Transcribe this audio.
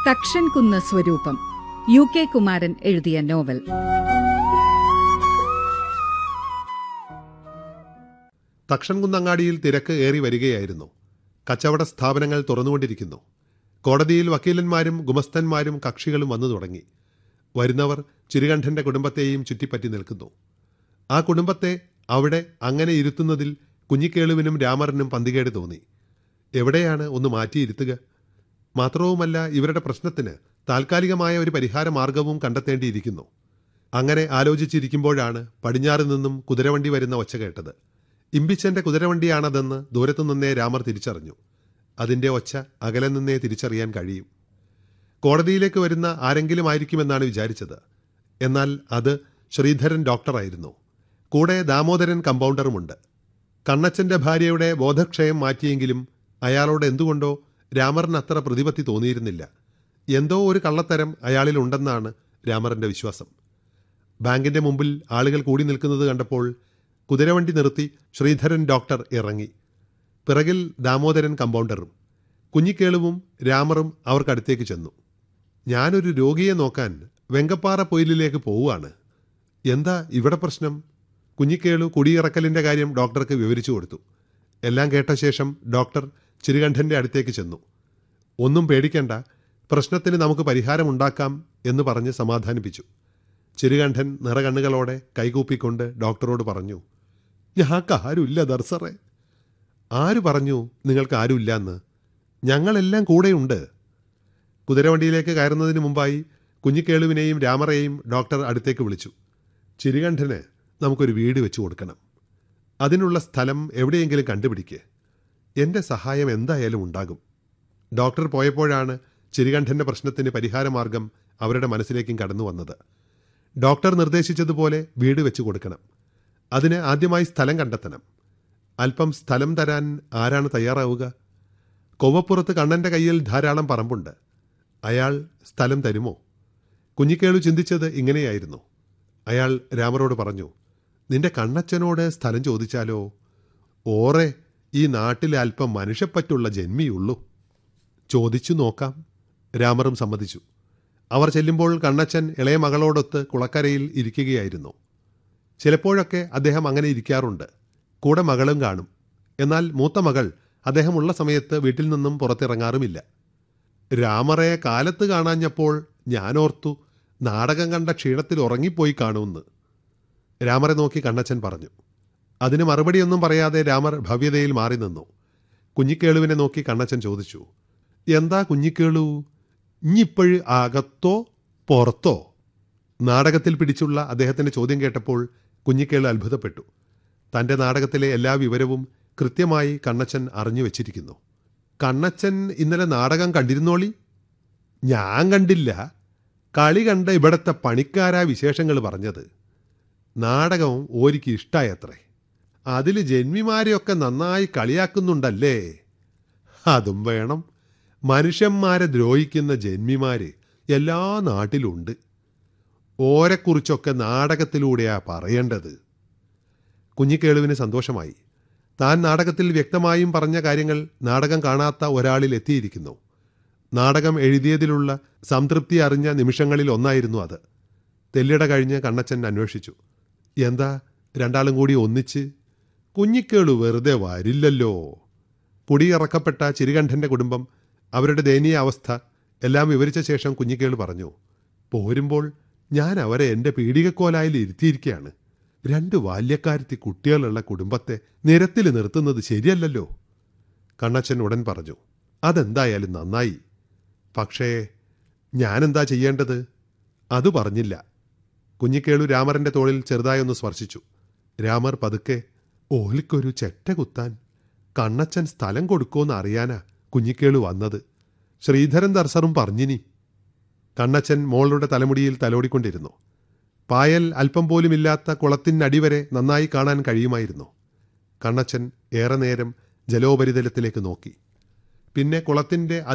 തക്ഷൻ കുന്ന് സ്വരൂപം U K Kumaran എഴുതിയ നോവൽ തക്ഷൻകുന്നങ്ങാടിയിൽ തിരക്ക് ഏറി വരികയായിരുന്നു കച്ചവട സ്ഥാപനങ്ങൾ തുറന്നുകൊണ്ടിരിക്കുന്നു കോടതിയിൽ വക്കീലന്മാരും ഗുമസ്തന്മാരും കക്ഷികളും വന്നു തുടങ്ങി വരുന്നവർ ചിരുകണ്ഠന്റെ കുടുംബത്തെയും ചുറ്റിപ്പറ്റി നിൽക്കുന്നു ആ കുടുംബത്തെ അവിടെ അങ്ങനെ ഇരുത്തുന്നതിൽ കുഞ്ഞിക്കേളുവിനും രാമറിനും പന്തികേട് തോന്നി എവിടെയാണ് ഒന്ന് മാറ്റിയിരുത്തുക മാത്രവുമല്ല ഇവരുടെ പ്രശ്നത്തിന് താൽക്കാലികമായ ഒരു പരിഹാര മാർഗവും കണ്ടെത്തേണ്ടിയിരിക്കുന്നു അങ്ങനെ ആലോചിച്ചിരിക്കുമ്പോഴാണ് പടിഞ്ഞാറ് നിന്നും കുതിരവണ്ടി വരുന്ന ഒച്ച കേട്ടത് ഇമ്പിച്ചന്റെ കുതിരവണ്ടിയാണതെന്ന് ദൂരത്തു നിന്നേ രാമർ തിരിച്ചറിഞ്ഞു അതിന്റെ ഒച്ച അകലെ നിന്നേ തിരിച്ചറിയാൻ കഴിയും കോടതിയിലേക്ക് വരുന്ന ആരെങ്കിലും ആയിരിക്കുമെന്നാണ് വിചാരിച്ചത് എന്നാൽ അത് ശ്രീധരൻ ഡോക്ടറായിരുന്നു കൂടെ ദാമോദരൻ കമ്പൗണ്ടറുമുണ്ട് കണ്ണച്ചന്റെ ഭാര്യയുടെ ബോധക്ഷയം മാറ്റിയെങ്കിലും അയാളോട് എന്തുകൊണ്ടോ രാമറിന് അത്ര പ്രതിപത്തി തോന്നിയിരുന്നില്ല എന്തോ ഒരു കള്ളത്തരം അയാളിലുണ്ടെന്നാണ് രാമറിന്റെ വിശ്വാസം ബാങ്കിന്റെ മുമ്പിൽ ആളുകൾ കൂടി നിൽക്കുന്നത് കണ്ടപ്പോൾ കുതിരവണ്ടി നിർത്തി ശ്രീധരൻ ഡോക്ടർ ഇറങ്ങി പിറകിൽ ദാമോദരൻ കമ്പൗണ്ടറും കുഞ്ഞിക്കേളുവും രാമറും അവർക്കടുത്തേക്ക് ചെന്നു ഞാനൊരു രോഗിയെ നോക്കാൻ വെങ്കപ്പാറ പൊയിലിലേക്ക് പോവുകയാണ് എന്താ ഇവിടെ പ്രശ്നം കുഞ്ഞിക്കേളു കുടിയിറക്കലിന്റെ കാര്യം ഡോക്ടർക്ക് വിവരിച്ചു കൊടുത്തു എല്ലാം കേട്ട ശേഷം ഡോക്ടർ ചിരുകണ്ഠന്റെ അടുത്തേക്ക് ചെന്നു ഒന്നും പേടിക്കേണ്ട പ്രശ്നത്തിന് നമുക്ക് പരിഹാരമുണ്ടാക്കാം എന്ന് പറഞ്ഞ് സമാധാനിപ്പിച്ചു ചിരുകണ്ഠൻ നിറകണ്ണുകളോടെ കൈകൂപ്പിക്കൊണ്ട് ഡോക്ടറോട് പറഞ്ഞു ഞങ്ങൾക്ക് ആരുമില്ല ദർസറെ ആര് പറഞ്ഞു നിങ്ങൾക്ക് ആരുമില്ല എന്ന് ഞങ്ങളെല്ലാം കൂടെയുണ്ട് കുതിരവണ്ടിയിലേക്ക് കയറുന്നതിന് മുമ്പായി കുഞ്ഞിക്കേളുവിനെയും രാമറയെയും ഡോക്ടർ അടുത്തേക്ക് വിളിച്ചു ചിരുകണ്ഠന് നമുക്കൊരു വീട് വെച്ചു കൊടുക്കണം അതിനുള്ള സ്ഥലം എവിടെയെങ്കിലും കണ്ടുപിടിക്ക് എൻ്റെ സഹായം എന്തായാലും ഉണ്ടാകും ഡോക്ടർ പോയപ്പോഴാണ് ചിരുകണ്ഠന്റെ പ്രശ്നത്തിന് പരിഹാരമാർഗം അവരുടെ മനസ്സിലേക്കും കടന്നു വന്നത് ഡോക്ടർ നിർദ്ദേശിച്ചതുപോലെ വീട് വെച്ചു കൊടുക്കണം അതിന് ആദ്യമായി സ്ഥലം കണ്ടെത്തണം അല്പം സ്ഥലം തരാൻ ആരാണ് തയ്യാറാവുക കൊവപ്പുറത്ത് കണ്ണന്റെ കയ്യിൽ ധാരാളം പറമ്പുണ്ട് അയാൾ സ്ഥലം തരുമോ കുഞ്ഞിക്കേളു ചിന്തിച്ചത് ഇങ്ങനെയായിരുന്നു അയാൾ രാമറോട് പറഞ്ഞു നിന്റെ കണ്ണച്ചനോട് സ്ഥലം ചോദിച്ചാലോ ഓറെ ഈ നാട്ടിൽ അല്പം മനുഷ്യപ്പറ്റുള്ള ജന്മിയുള്ളൂ ചോദിച്ചു നോക്കാം രാമറും സമ്മതിച്ചു അവർ ചെല്ലുമ്പോൾ കണ്ണച്ചൻ ഇളയ മകളോടൊത്ത് കുളക്കരയിൽ ഇരിക്കുകയായിരുന്നു ചിലപ്പോഴൊക്കെ അദ്ദേഹം അങ്ങനെ ഇരിക്കാറുണ്ട് കൂടെ മകളും കാണും എന്നാൽ മൂത്ത മകൾ അദ്ദേഹം ഉള്ള സമയത്ത് വീട്ടിൽ നിന്നും പുറത്തിറങ്ങാറുമില്ല രാമറയെ കാലത്ത് കാണാഞ്ഞപ്പോൾ ഞാനോർത്തു നാടകം കണ്ട ക്ഷീണത്തിൽ ഉറങ്ങിപ്പോയി കാണുമെന്ന് രാമറെ നോക്കി കണ്ണച്ചൻ പറഞ്ഞു അതിന് മറുപടിയൊന്നും പറയാതെ രാമർ ഭവ്യതയിൽ മാറി നിന്നു കുഞ്ഞിക്കേളുവിനെ നോക്കി കണ്ണച്ചൻ ചോദിച്ചു എന്താ കുഞ്ഞിക്കേളു ഇഞ്ഞിപ്പോഴ് അകത്തോ പുറത്തോ നാടകത്തിൽ പിടിച്ചുള്ള അദ്ദേഹത്തിന്റെ ചോദ്യം കേട്ടപ്പോൾ കുഞ്ഞിക്കേളു അത്ഭുതപ്പെട്ടു തന്റെ നാടകത്തിലെ എല്ലാ വിവരവും കൃത്യമായി കണ്ണച്ചൻ അറിഞ്ഞു വെച്ചിരിക്കുന്നു കണ്ണച്ചൻ ഇന്നലെ നാടകം കണ്ടിരുന്നോളി ഞാൻ കണ്ടില്ല കളി കണ്ട ഇവിടത്തെ പണിക്കാരാ വിശേഷങ്ങൾ പറഞ്ഞത് നാടകം ഓരിക്ക് ഇഷ്ടായത്രേ അതിൽ ജന്മിമാരെയൊക്കെ നന്നായി കളിയാക്കുന്നുണ്ടല്ലേ അതും വേണം മനുഷ്യന്മാരെ ദ്രോഹിക്കുന്ന ജന്മിമാര് എല്ലാ നാട്ടിലുണ്ട് ഓരെക്കുറിച്ചൊക്കെ നാടകത്തിലൂടെയാ പറയേണ്ടത് കുഞ്ഞിക്കേളുവിന് സന്തോഷമായി താൻ നാടകത്തിൽ വ്യക്തമായും പറഞ്ഞ കാര്യങ്ങൾ നാടകം കാണാത്ത ഒരാളിൽ എത്തിയിരിക്കുന്നു നാടകം എഴുതിയതിലുള്ള സംതൃപ്തി അറിഞ്ഞ നിമിഷങ്ങളിൽ ഒന്നായിരുന്നു അത് തെല്ലിട കഴിഞ്ഞ് കണ്ണച്ചൻ അന്വേഷിച്ചു എന്താ രണ്ടാളും കൂടി ഒന്നിച്ച് കുഞ്ഞിക്കേളു വെറുതെ വരില്ലല്ലോ കുടിയിറക്കപ്പെട്ട ചിരുകണ്ഠന്റെ കുടുംബം അവരുടെ ദയനീയ അവസ്ഥ എല്ലാം വിവരിച്ച ശേഷം കുഞ്ഞിക്കേളു പറഞ്ഞു പോരുമ്പോൾ ഞാൻ അവരെ എൻ്റെ പീഡികക്കോലായിൽ ഇരുത്തിയിരിക്കുകയാണ് രണ്ട് ബാല്യക്കാരത്തി കുട്ടികളുള്ള കുടുംബത്തെ നിരത്തിൽ നിർത്തുന്നത് ശരിയല്ലല്ലോ കണ്ണച്ചൻ ഉടൻ പറഞ്ഞു അതെന്തായാലും നന്നായി പക്ഷേ ഞാനെന്താ ചെയ്യേണ്ടത് അത് പറഞ്ഞില്ല കുഞ്ഞിക്കേളു രാമറിന്റെ തോളിൽ ചെറുതായൊന്ന് സ്പർശിച്ചു രാമർ പതുക്കെ ഓലിക്കൊരു ചെറ്റ കുത്താൻ കണ്ണച്ചൻ സ്ഥലം കൊടുക്കുമെന്ന് അറിയാനാ കുഞ്ഞിക്കേളു വന്നത് ശ്രീധരൻ ദർശറും പറഞ്ഞിനി കണ്ണച്ചൻ മോളുടെ തലമുടിയിൽ തലോടിക്കൊണ്ടിരുന്നു പായൽ അല്പം പോലുമില്ലാത്ത കുളത്തിനടിവരെ നന്നായി കാണാൻ കഴിയുമായിരുന്നു കണ്ണച്ചൻ ഏറെ നേരം ജലോപരിതലത്തിലേക്ക് നോക്കി പിന്നെ കുളത്തിന്റെ